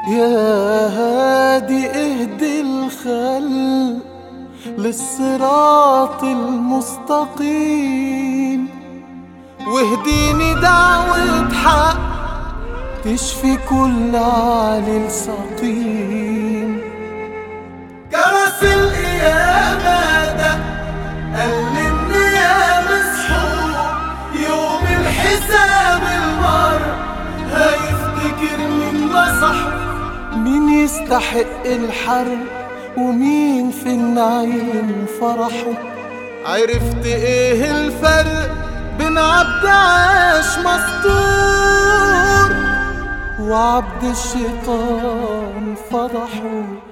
يا هادي اهدي الخل للصراط المستقيم واهديني دعوة حق تشفي كل عليل سقيم جرس القيامة ده قال النيام مسحور يوم الحساب المر هيفتكر مين نصح مين يستحق الحرب ومين في النعيم فرحه عرفت ايه الفرق بين عبد عاش مستور وعبد الشيطان فضحه